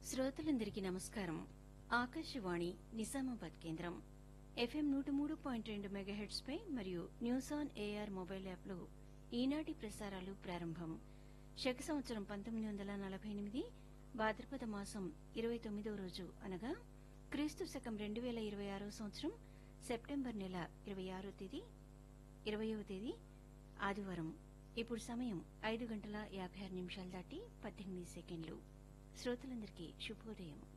శ్రోతలందరికీ నమస్కారం ఆకాశవాణి నిజామాబాద్ కేంద్రం ఎఫ్ఎం నూట మూడు పాయింట్ రెండు మెగాహెట్స్ పై మరియు news on AIR mobile app లో ఈనాటి ప్రసారాలు ప్రారంభం శక సంవత్సరం పంతొమ్మిది వందల నలభై ఎనిమిది భాద్రపద మాసం ఇరవై తొమ్మిదవ రోజు అనగా క్రీస్తు శకం రెండు వేల ఇరవై ఆరో సంవత్సరం సెప్టెంబర్ నెల ఇరవై ఆరో తేదీ ఇరవయవ తేదీ ఆదివారం ఇప్పుడు సమయం ఐదు గంటల యాభై ఆరు నిమిషాలు దాటి పద్దెనిమిది సెకండ్లు శ్రోతలందరికీ శుభోదయం